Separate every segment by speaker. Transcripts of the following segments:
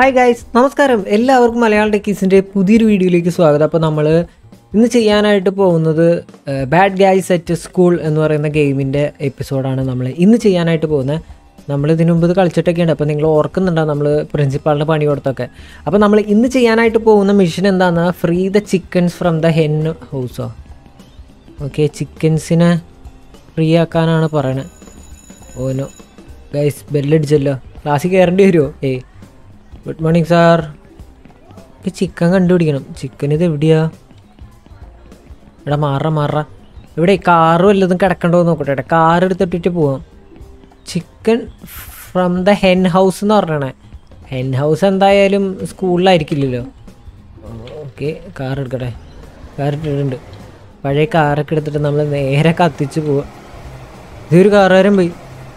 Speaker 1: hi guys നമസ്കാരം എല്ലാവർക്കും മലയാളം ടെക്കീസിൻ്റെ പുതിയൊരു വീഡിയോയിലേക്ക് സ്വാഗതം അപ്പോൾ നമ്മൾ ഇന്ന് ചെയ്യാനായിട്ട് പോകുന്നത് ബാഡ് ഗൈസ് അറ്റ് സ്കൂൾ എന്ന് പറയുന്ന ഗെയിമിൻ്റെ എപ്പിസോഡാണ് നമ്മൾ ഇന്ന് ചെയ്യാനായിട്ട് പോകുന്നത് നമ്മൾ ഇതിനു മുമ്പ് ഇത് കളിച്ചിട്ടൊക്കെ ഉണ്ട് അപ്പോൾ നിങ്ങൾ ഓർക്കുന്നുണ്ടോ നമ്മൾ പ്രിൻസിപ്പാളിന് പണി കൊടുത്തൊക്കെ അപ്പോൾ നമ്മൾ ഇന്ന് ചെയ്യാനായിട്ട് പോകുന്ന മിഷൻ എന്താണെന്ന് free the chickens from the hen ഹൗസോ ഓക്കെ ചിക്കൻസിനെ ഫ്രീ ആക്കാനാണ് പറയണത് ഓനോ ഗൈസ് ബെല്ലടിച്ചല്ലോ ക്ലാസ്സിൽ കയറേണ്ടി വരുമോ ഏയ് ഗുഡ് മോർണിംഗ് സാർ ഇപ്പം ചിക്കൻ കണ്ടുപിടിക്കണം ചിക്കൻ ഇത് എവിടെയാ എടാ മാറ മാറ ഇവിടെ കാറ് വല്ലതും കിടക്കണ്ടോ എന്ന് നോക്കട്ടെ കാർ എടുത്തിട്ടിട്ട് പോവാം chicken from the hen house എന്ന് പറഞ്ഞേ ഹെൻ ഹൗസ് എന്തായാലും സ്കൂളിലായിരിക്കില്ലല്ലോ ഓക്കെ കാർ എടുക്കട്ടെ കാർ ഇട്ടിട്ടുണ്ട് പഴയ കാറൊക്കെ എടുത്തിട്ട് നമ്മൾ നേരെ കത്തിച്ച് പോവാം ഇതൊരു കാറുകാരൻ പോയി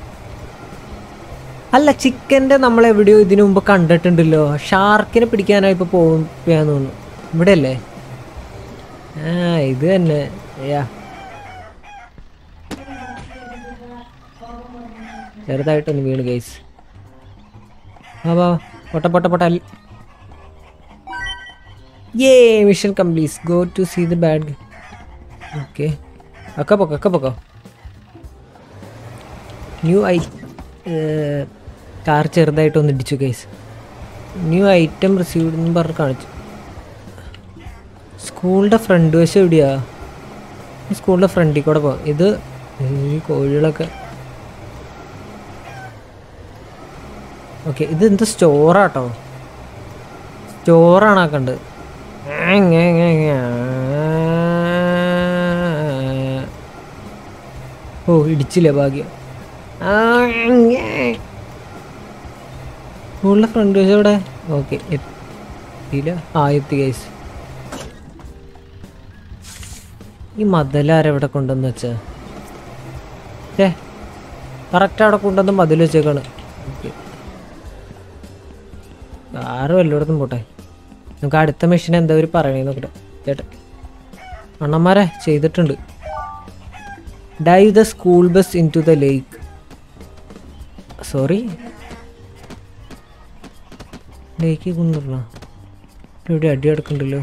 Speaker 1: അല്ല ചിക്കൻ്റെ നമ്മൾ എവിടെയോ ഇതിനു മുമ്പ് കണ്ടിട്ടുണ്ടല്ലോ ഷാർക്കിനെ പിടിക്കാനായി ഇപ്പോൾ പോകാന്ന് തോന്നുന്നു ഇവിടെ അല്ലേ ആ ഇത് തന്നെ യാ ചെറുതായിട്ടൊന്ന് വീണ് ഗൈസ് ആ വാ പൊട്ട പൊട്ട പൊട്ട a mission complete go to see the bad okay അക്ക പൊക്കോ അക്ക പൊക്കോ ന്യൂ ഐ കാർ ചെറുതായിട്ടൊന്ന് ഇടിച്ചു കേസ് ന്യൂ ഐറ്റം റിസീവ്ഡ് എന്ന് പറഞ്ഞ് കാണിച്ചു സ്കൂളിൻ്റെ ഫ്രണ്ട് വശം എവിടെയാ ഈ സ്കൂളിൻ്റെ ഫ്രണ്ടിൽ കൂടെ പോവാം ഇത് ഈ കോഴികളൊക്കെ ഓക്കെ ഇത് എന്ത് സ്റ്റോറാട്ടോ സ്റ്റോറാണ് ആക്കണ്ട് ഓ ഇടിച്ചില്ല ഭാഗ്യം സ്കൂളിലെ ഫ്രണ്ട് വശം ഇവിടെ ഓക്കെ എത്തിയില്ല ആ എത്തി ഗൈസ് ഈ മതിലാരെവിടെ കൊണ്ടുവന്ന് വെച്ചാ ഏ കറക്റ്റ് അവിടെ കൊണ്ടുവന്ന് മതിൽ വെച്ചേക്കാണ് ഓക്കെ ആരും എല്ലായിടത്തും പോട്ടെ നമുക്ക് അടുത്ത മെഷീൻ എന്താ ഒരു പറയണേ നോക്കട്ടെ ചേട്ടാ അണ്ണന്മാരെ ചെയ്തിട്ടുണ്ട് dive the school bus into the lake sorry lake കൊണ്ടുവരണ ഇവിടെ അടി കിടക്കണ്ടല്ലോ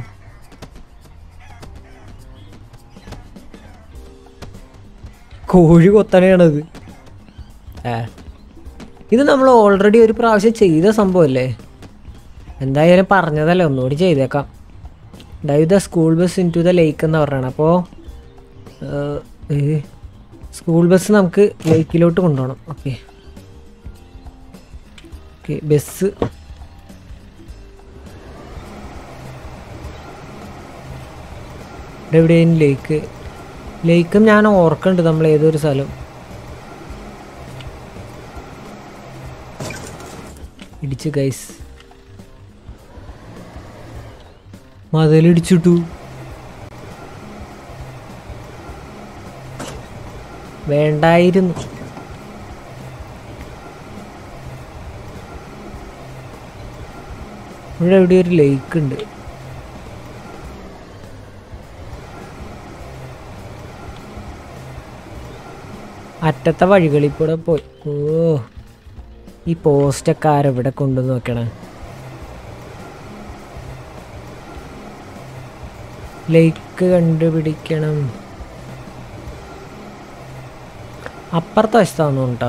Speaker 1: കോഴി കൊത്തനെയാണത് ഏ ഇത് നമ്മൾ ഓൾറെഡി ഒരു പ്രാവശ്യം ചെയ്ത സംഭവമല്ലേ എന്തായാലും പറഞ്ഞതല്ലേ ഒന്നുകൂടി ചെയ്തേക്കാം dive the school bus into the lake എന്ന് പറഞ്ഞാണ് അപ്പോൾ സ്കൂൾ ബസ് നമുക്ക് ലേക്കിലോട്ട് കൊണ്ടുപോകണം ഓക്കെ ഓക്കെ ബസ് ഇവിടെ എവിടെയും ലേക്ക് ലേക്കും ഞാൻ ഓർക്കുന്നുണ്ട് നമ്മൾ ഏതൊരു സ്ഥലം ഇടിച്ചു ഗൈസ് മതിലിടിച്ചിട്ടു വേണ്ടായിരുന്നു ഇവിടെ എവിടെ ഒരു ലേക്ക് ഉണ്ട് അറ്റത്തെ വഴികളിൽ കൂടെ പോയി ഓ ഈ പോസ്റ്റൊക്കെ ആരെവിടെ കൊണ്ടു നോക്കണേ ലേക്ക് കണ്ടുപിടിക്കണം അപ്പുറത്തെ വശത്താന്ന് കേട്ടോ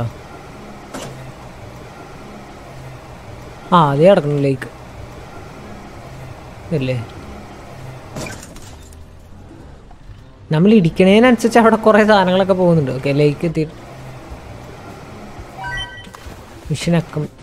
Speaker 1: ആ അതേ കിടക്കണം ലേക്ക് അല്ലേ നമ്മൾ ഇടിക്കണതിനനുസരിച്ച് അവിടെ കുറേ സാധനങ്ങളൊക്കെ പോകുന്നുണ്ട് ഓക്കെ ലേക്ക് എത്തി മിഷനക്കം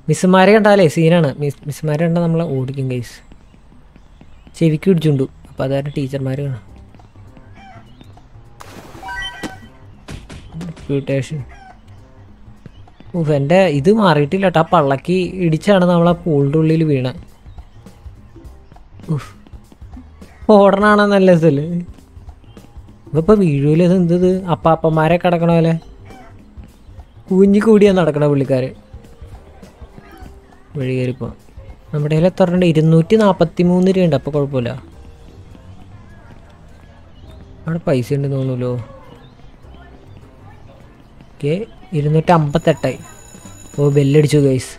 Speaker 1: മിസ്സുമാരെ കണ്ടാലേ സീനാണ് മിസ് മിസ്സുമാരെ കണ്ടാൽ നമ്മളെ ഓടിക്കും ഗൈസ് ചെവിക്ക് പിടിച്ചുണ്ടു അപ്പോൾ അതായത് ടീച്ചർമാർ കാണാം റെപ്യൂട്ടേഷൻ ഓഫ് എൻ്റെ ഇത് മാറിയിട്ടില്ല കേട്ടോ ആ പള്ളക്ക് ഇടിച്ചാണ് നമ്മളെ പൂളിൻ്റെ ഉള്ളിൽ വീണ ഓടണാണോ നല്ല രസമല്ലേ ഇതിപ്പോൾ വീഴൂല ഇത് എന്തത് അപ്പാപ്പന്മാരെ കിടക്കണ പോലെ കൂഞ്ഞി കൂടിയാ നടക്കണ പുള്ളിക്കാര് വഴി കയറിപ്പോ നമ്മുടെ കയ്യിൽ എത്ര ഉണ്ട് ഇരുന്നൂറ്റി നാൽപ്പത്തി മൂന്ന് രൂപ ഉണ്ട് അപ്പോൾ കുഴപ്പമില്ല അവിടെ പൈസ ഉണ്ടെന്ന് തോന്നുമല്ലോ ഓക്കെ ഇരുന്നൂറ്റി അമ്പത്തെട്ടായി ഓ ബെല്ലടിച്ചു ഗൈസ്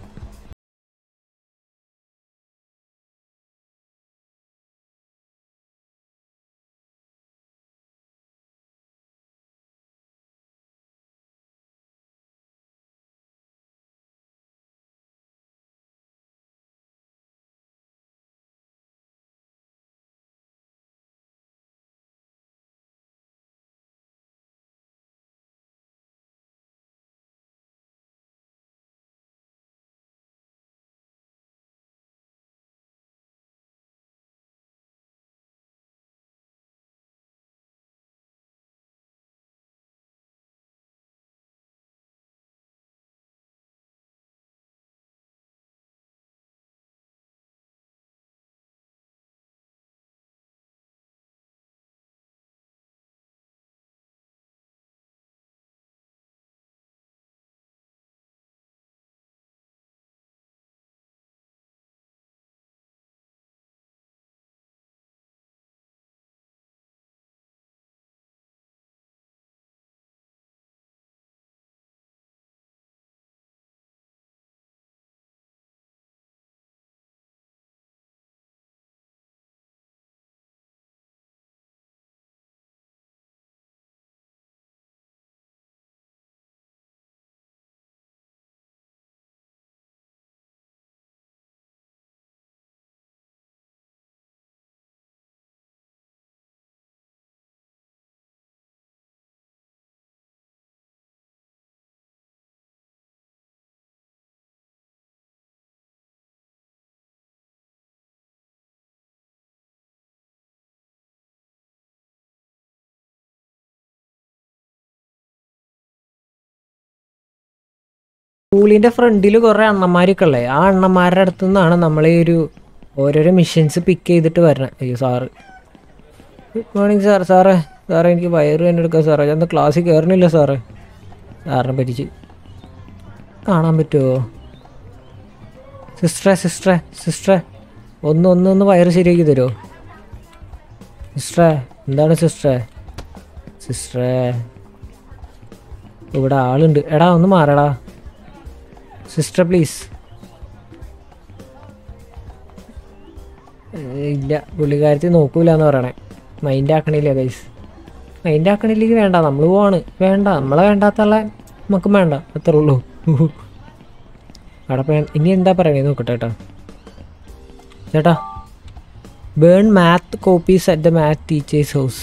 Speaker 1: സ്കൂളിൻ്റെ ഫ്രണ്ടിൽ കുറേ അണ്ണന്മാരൊക്കെ ഉള്ളത് ആ അണ്ണന്മാരുടെ അടുത്തു നിന്നാണ് നമ്മൾ ഈ ഒരു ഓരോരോ മിഷൻസ് പിക്ക് ചെയ്തിട്ട് വരണം അയ്യോ സാറ് ഗുഡ് മോർണിംഗ് സാർ സാറേ സാറേ എനിക്ക് വയറ് തന്നെ എടുക്കാം സാറേ ഞാൻ ക്ലാസ്സിൽ കയറണില്ല സാറേ സാറിനെ പറ്റിച്ച് കാണാൻ പറ്റുമോ സിസ്റ്ററെ സിസ്റ്ററെ സിസ്റ്ററെ ഒന്ന് ഒന്ന് ഒന്ന് വയറ് ശരിയാക്കി തരുമോ സിസ്റ്ററെ എന്താണ് സിസ്റ്ററെ സിസ്റ്ററെ ഇവിടെ ആളുണ്ട് എടാ ഒന്ന് മാറടാ സിസ്റ്റർ പ്ലീസ് ഇല്ല പുള്ളിക്കാരത്തി നോക്കൂല എന്ന് പറയണേ മൈൻഡ് ആക്കണില്ല ഗൈസ് മൈൻഡ് ആക്കണില്ലെങ്കിൽ വേണ്ട നമ്മൾ പോവാണ് വേണ്ട നമ്മളെ വേണ്ടാത്തുള്ള നമുക്കും വേണ്ട അത്രേ ഉള്ളൂ അവിടെ പോ- ഇനി എന്താ പറയണേ നോക്കട്ടെ ചേട്ടാ ചേട്ടാ burn math copies at the math teacher's house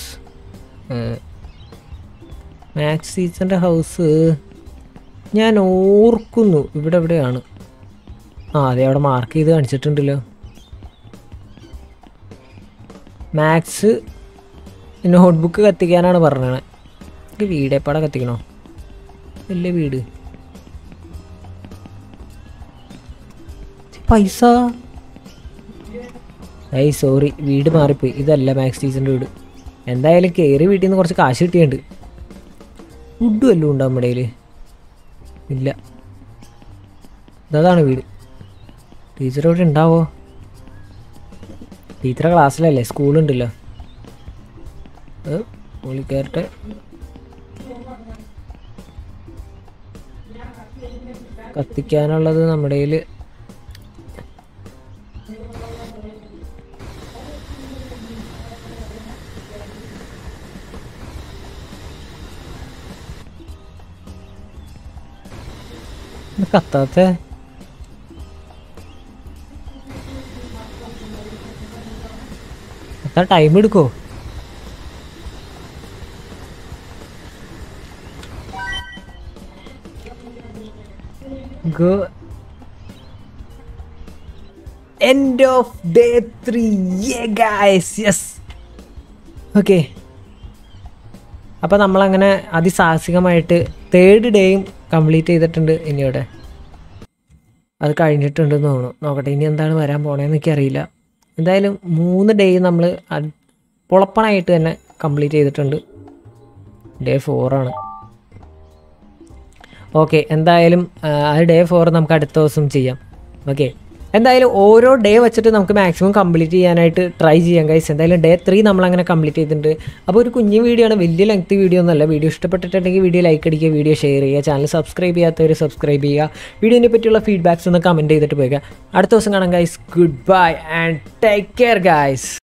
Speaker 1: maths ടീച്ചറിൻ്റെ ഹൗസ് ഞാൻ ഓർക്കുന്നു ഇവിടെ എവിടെയാണ് ആ അതെ അവിടെ മാർക്ക് ചെയ്ത് കാണിച്ചിട്ടുണ്ടല്ലോ മാത്സ് നോട്ട്ബുക്ക് കത്തിക്കാനാണ് പറഞ്ഞത് ഇത് വീടേപ്പാടെ കത്തിക്കണോ വലിയ വീട് പൈസ ഏയ് സോറി വീട് മാറിപ്പോയി ഇതല്ല മാത്സ് ടീച്ചറിൻ്റെ വീട് എന്തായാലും കയറി വീട്ടിൽ നിന്ന് കുറച്ച് കാശ് കിട്ടിയിട്ടുണ്ട് ഫുഡ് വല്ലതും ഉണ്ടോ നമ്മുടെ കയ്യിൽ ഇല്ല ഇതാണ് വീട് ടീച്ചർ ഇവിടെ ഉണ്ടാവോ ടീച്ചറെ ക്ലാസ്സിലല്ലേ സ്കൂളുണ്ടല്ലോ മുകളിൽ കയറട്ടെ കത്തിക്കാനുള്ളത് നമ്മുടെ കയ്യിൽ കത്താത്ത എത്ര ടൈം എടുക്കോ go end of day three guys yes okay അപ്പോൾ നമ്മളങ്ങനെ അതിസാഹസികമായിട്ട് തേർഡ് ഡേയും കംപ്ലീറ്റ് ചെയ്തിട്ടുണ്ട് ഇനിയോടെ അത് കഴിഞ്ഞിട്ടുണ്ടെന്ന് തോന്നുന്നു നോക്കട്ടെ ഇനി എന്താണ് വരാൻ പോണേന്ന് എനിക്കറിയില്ല എന്തായാലും മൂന്ന് ഡേ നമ്മൾ പൊളപ്പണായിട്ട് തന്നെ കംപ്ലീറ്റ് ചെയ്തിട്ടുണ്ട് ഡേ ഫോറാണ് ഓക്കെ എന്തായാലും ആ, ആ ഡേ ഫോർ നമുക്ക് അടുത്ത ദിവസം ചെയ്യാം ഓക്കെ എന്തായാലും ഓരോ ഡേ വെച്ചിട്ട് നമുക്ക് മാക്സിമം കംപ്ലീറ്റ് ചെയ്യാനായിട്ട് ട്രൈ ചെയ്യാം ഗൈസ് എന്തായാലും ഡേ ത്രീ നമ്മളങ്ങനെ കംപ്ലീറ്റ് ചെയ്തിട്ടുണ്ട് അപ്പോൾ ഒരു കുഞ്ഞു വീഡിയോ ആണ് വലിയ ലെങ്ത് വീഡിയോ ഒന്നല്ല വീഡിയോ ഇഷ്ടപ്പെട്ടിട്ടുണ്ടെങ്കിൽ വീഡിയോ ലൈക്ക് അടിക്കുക വീഡിയോ ഷെയർ ചെയ്യുക ചാനൽ സബ്സ്ക്രൈബ് ചെയ്യാത്തവർ സബ്സ്ക്രൈബ് ചെയ്യുക വീഡിയോനെ പറ്റിയുള്ള ഫീഡ്ബാക്സ് ഒന്ന് കമൻറ്റ് ചെയ്തിട്ട് പോയിക്കുക അടുത്ത ദിവസം കാണാം guys goodbye and take care guys